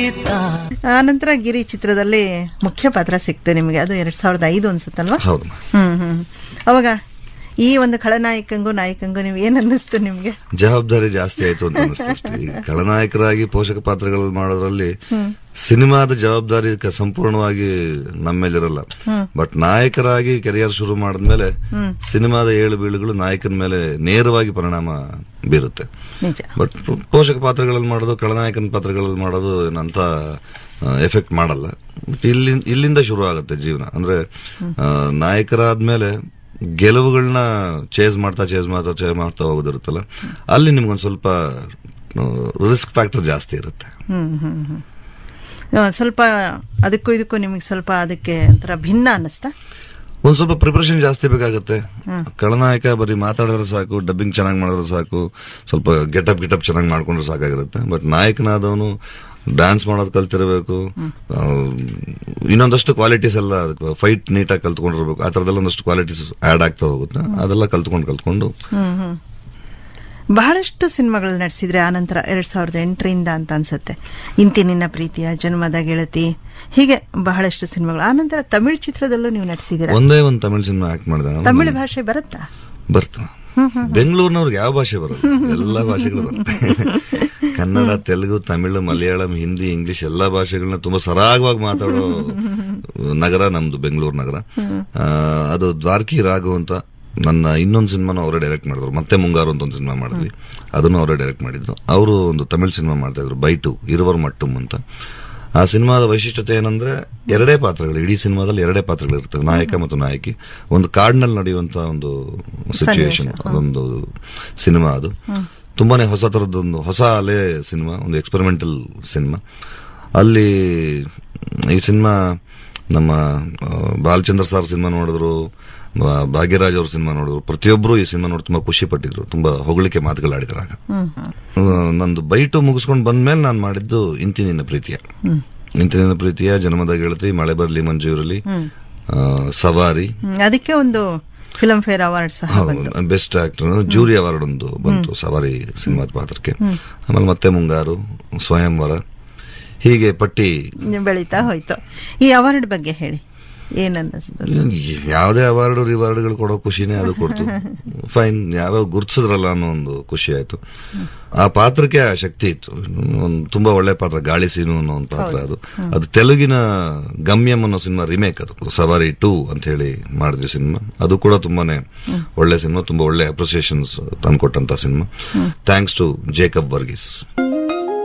ಗೀತ ಆ ನಂತರ ಗಿರಿ ಚಿತ್ರದಲ್ಲಿ ಮುಖ್ಯ ಪಾತ್ರ ಸಿಕ್ತು ನಿಮಗೆ ಅದು ಎರಡ್ ಸಾವಿರದ ಐದು ಅನ್ಸುತ್ತಲ್ವಾ ಹೌದು ಹ್ಮ್ ಹ್ಮ್ ಅವಾಗ ಈ ಒಂದು ಖಳನಾಯಕಂಗೂ ನಾಯಕಂಗೂ ನೀವು ಏನ್ ಅನ್ನಿಸ್ತು ನಿಮ್ಗೆ ಜವಾಬ್ದಾರಿ ಜಾಸ್ತಿ ಆಯ್ತು ಅಂತ ಅನಿಸ್ತು ಅಷ್ಟೇ ಈ ಖಳನಾಯಕರಾಗಿ ಪೋಷಕ ಪಾತ್ರಗಳಲ್ಲಿ ಮಾಡೋದ್ರಲ್ಲಿ ಸಿನಿಮಾದ ಜವಾಬ್ದಾರಿ ಕ- ಸಂಪೂರ್ಣವಾಗಿ ನಮ್ಮ ಮೇಲಿರಲ್ಲ ಬಟ್ ನಾಯಕರಾಗಿ ಕೆರಿಯರ್ ಶುರು ಮಾಡಿದ್ಮೇಲೆ ಸಿನಿಮಾದ ಏಳು ಬೀಳುಗಳು ನಾಯಕನ ಮೇಲೆ ನೇರವಾಗಿ ಪರಿಣಾಮ ಬೀರುತ್ತೆ ನಿಜ ಬಟ್ ಪೋಷಕ ಪಾತ್ರಗಳಲ್ಲಿ ಮಾಡೋದು ಖಳನಾಯಕನ ಪಾತ್ರಗಳಲ್ಲಿ ಮಾಡೋದು ಏನಂತ ಎಫೆಕ್ಟ್ ಮಾಡಲ್ಲ ಬಟ್ ಇಲ್ಲಿ ಇಲ್ಲಿಂದ ಶುರು ಆಗುತ್ತೆ ಜೀವನ ಅಂದ್ರೆ ಆ, ನಾಯಕರಾದ್ಮೇಲೆ ಗೆಲುವುಗಳನ್ನ ಚೇಸ್ ಮಾಡ್ತಾ ಚೇಸ್ ಮಾಡ್ತಾ ಚೇಸ್ ಮಾಡ್ತಾ ಹೋಗೋದಿರುತ್ತಲ್ಲ ಅಲ್ಲಿ ನಿಮ್ಗೊಂದ್ ಸ್ವಲ್ಪ ರಿಸ್ಕ್ ಫ್ಯಾಕ್ಟರ್ ಜಾಸ್ತಿ ಇರುತ್ತೆ ಹ್ಮ್ ಹ್ಮ್ ಹ್ಮ್ ಆ, ಸ್ವಲ್ಪ ಅದಕ್ಕೂ ಇದಕ್ಕೂ ನಿಮಗೆ ಸ್ವಲ್ಪ ಅದಕ್ಕೆ ಒಂಥರ ಭಿನ್ನ ಅನ್ನಿಸ್ತಾ ಒಂದ್ ಸ್ವಲ್ಪ ಪ್ರಿಪರೇಷನ್ ಜಾಸ್ತಿ ಬೇಕಾಗುತ್ತೆ ಖಳನಾಯಕ ಬರೀ ಮಾತಾಡಿದ್ರೆ ಸಾಕು ಡಬ್ಬಿಂಗ್ ಚೆನ್ನಾಗಿ ಮಾಡಿದ್ರೆ ಸಾಕು ಸ್ವಲ್ಪ ಗೆಟಪ್ ಗಿಟಪ್ ಚೆನ್ನಾಗಿ ಮಾಡ್ಕೊಂಡ್ರೆ ಸಾಕಾಗಿರುತ್ತೆ ಬಟ್ ನಾಯಕನಾದವನು ಡ್ಯಾನ್ಸ್ ಮಾಡೋದು ಕಲ್ತಿರಬೇಕು ಆ, ಇನ್ನೊಂದಷ್ಟು ಕ್ವಾಲಿಟೀಸ್ ಎಲ್ಲ ಫೈಟ್ ನೀಟಾಗಿ ಕಲ್ತ್ಕೊಂಡಿರ್ಬೇಕು ಆ ಥರದ್ದೆಲ್ಲ ಒಂದಷ್ಟು ಕ್ವಾಲಿಟೀಸ್ ಆಡ್ ಆಗ್ತಾ ಹೋಗುತ್ತೆ ಅದೆಲ್ಲ ಕಲ್ತ್ಕೊಂಡು ಕಲ್ತ್ಕೊಂಡು ಹ್ಮ್ ಹ್ಮ್ ಬಹಳಷ್ಟು ಸಿನಿಮಾಗಳು ನಡೆಸಿದ್ರೆ ಆನಂತರ ಎರಡ್ ಸಾವಿರದ ಎಂಟರಿಂದ ಅಂತ ಅನ್ಸುತ್ತೆ ಇಂತಿ ನಿನ್ನ ಪ್ರೀತಿಯ ಜನ್ಮದ ಗೆಳತಿ ಹೀಗೆ ಬಹಳಷ್ಟು ಸಿನಿಮಾಗಳು ಆನಂತರ ತಮಿಳ್ ಚಿತ್ರದಲ್ಲೂ ನೀವು ನಡೆಸಿದ್ದೀರಾ ಒಂದೇ ಒಂದು ತಮಿಳ್ ಸಿನಿಮಾ ಆಕ್ಟ್ ಮಾಡಿದ ತಮಿಳು ಭಾಷೆ ಬರುತ್ತಾ ಬರ್ತಾ ಬೆಂಗಳೂರಿನವ್ರಿಗೆ ಯಾವ ಭಾಷೆ ಬರುತ್ತೆ ಎಲ್ಲ ಭಾಷೆಗಳು ಬರುತ್ತೆ ಕನ್ನಡ ತೆಲುಗು ತಮಿಳು ಮಲಯಾಳಂ ಹಿಂದಿ ಇಂಗ್ಲಿಷ್ ಎಲ್ಲಾ ಭಾಷೆಗಳನ್ನ ತುಂಬಾ ಸರಾಗವಾಗಿ ಮಾತಾಡೋ ನಗರ ನಮ್ದು ಬೆಂಗಳೂರು ನಗರ ಆ, ಅದು ದ್ವಾರ್ಕಿ ರಾಘು ಅಂತ ನನ್ನ ಇನ್ನೊಂದು ಸಿನಿಮಾನು ಅವರೇ ಡೈರೆಕ್ಟ್ ಮಾಡಿದ್ರು ಮತ್ತೆ ಮುಂಗಾರು ಅಂತ ಒಂದು ಸಿನಿಮಾ ಮಾಡಿದ್ವಿ ಅದನ್ನು ಅವರೇ ಡೈರೆಕ್ಟ್ ಮಾಡಿದ್ದು ಅವರು ಒಂದು ತಮಿಳ್ ಸಿನಿಮಾ ಮಾಡ್ತಾ ಇದ್ರು ಬೈಟು ಇರುವರ್ ಮಟ್ಟುಮ್ ಅಂತ ಆ ಸಿನಿಮಾದ ವೈಶಿಷ್ಟ್ಯತೆ ಏನಂದ್ರೆ ಎರಡೇ ಪಾತ್ರಗಳು ಇಡೀ ಸಿನಿಮಾದಲ್ಲಿ ಎರಡೇ ಪಾತ್ರಗಳು ಇರ್ತವೆ ನಾಯಕ ಮತ್ತು ನಾಯಕಿ ಒಂದು ಕಾಡಿನಲ್ಲಿ ನಡೆಯುವಂತ ಒಂದು ಸಿಚುವೇಶನ್ ಅದೊಂದು ಸಿನಿಮಾ ಅದು ತುಂಬಾನೇ ಹೊಸ ತರದೊಂದು ಹೊಸ ಅಲೆ ಸಿನಿಮಾ ಒಂದು ಎಕ್ಸ್ಪೆರಿಮೆಂಟಲ್ ಸಿನಿಮಾ ಅಲ್ಲಿ ಈ ಸಿನಿಮಾ ನಮ್ಮ ಆ, ಬಾಲಚಂದ್ರ ಸರ್ ಸಿನಿಮಾ ನೋಡಿದ್ರು ಬಾ- ಭಾಗ್ಯರಾಜ್ ಅವ್ರ ಸಿನಿಮಾ ನೋಡಿದ್ರು ಪ್ರತಿಯೊಬ್ಬರು ಈ ಸಿನಿಮಾ ನೋಡಿ ತುಂಬಾ ಖುಷಿ ಪಟ್ಟಿದ್ರು ತುಂಬಾ ಹೊಗಳಿಕೆ ಮಾತುಗಳಾಡಿದ್ರು ಆಗ ಆ, ನಂದು ಬೈಟು ಮುಗಿಸ್ಕೊಂಡು ಬಂದ್ಮೇಲೆ ನಾನು ಮಾಡಿದ್ದು ಇಂತಿ ನಿನ್ನ ಪ್ರೀತಿಯ ಇಂತಿ ನಿನ್ನ ಪ್ರೀತಿಯ ಜನ್ಮದ ಗೆಳತಿ ಮಳೆ ಬರ್ಲಿ ಮಂಜು ಇರಲಿ ಆ, ಸವಾರಿ ಹ್ಮ್, ಅದಕ್ಕೆ ಒಂದು ಫಿಲ್ಮ್ ಫೇರ್ ಅವಾರ್ಡ್ ಸಹ ಬಂತು ಬೆಸ್ಟ್ ಆಕ್ಟರ್ ಜೂರಿ ಅವಾರ್ಡ್ ಒಂದು ಬಂತು ಸವಾರಿ ಸಿನಿಮಾದ ಪಾತ್ರಕ್ಕೆ ಆಮೇಲೆ ಮತ್ತೆ ಮುಂಗಾರು ಸ್ವಯಂವರ ಹೀಗೆ ಪಟ್ಟಿ ಬೆಳೀತಾ ಹೋಯ್ತು ಈ ಅವಾರ್ಡ್ ಬಗ್ಗೆ ಹೇಳಿ ಏನ್ ಅನ್ನಿಸ್ತು ಯಾವುದೇ ಅವಾರ್ಡ್ ರಿವಾರ್ಡ್ಗಳು ಕೊಡೋ ಖುಷಿನೇ ಅದು ಕೊಡ್ತು ಫೈನ್ ಯಾರೋ ಗುರ್ತಿಸಿದ್ರಲ್ಲ ಅನ್ನೋ ಒಂದು ಖುಷಿ ಆಯ್ತು ಆ ಪಾತ್ರಕ್ಕೆ ಆ ಶಕ್ತಿ ಇತ್ತು ಒಂದು ತುಂಬಾ ಒಳ್ಳೆ ಪಾತ್ರ ಗಾಳಿ ಸೀನು ಅನ್ನೋ ಒಂದು ಪಾತ್ರ ಅದು ಅದು ತೆಲುಗಿನ ಗಮ್ಯಂ ಅನ್ನೋ ಸಿನಿಮಾ ರಿಮೇಕ್ ಅದು ಸವಾರಿ ಟೂ ಅಂತ ಹೇಳಿ ಮಾಡಿದ್ವಿ ಸಿನಿಮಾ ಅದು ಕೂಡ ತುಂಬಾನೇ ಒಳ್ಳೆ ಸಿನಿಮಾ ತುಂಬಾ ಒಳ್ಳೆ ಅಪ್ರಿಸಿಯೇಷನ್ಸ್ ತಂದ್ಕೊಟ್ಟಂತ cinema thanks to Jacob Varghese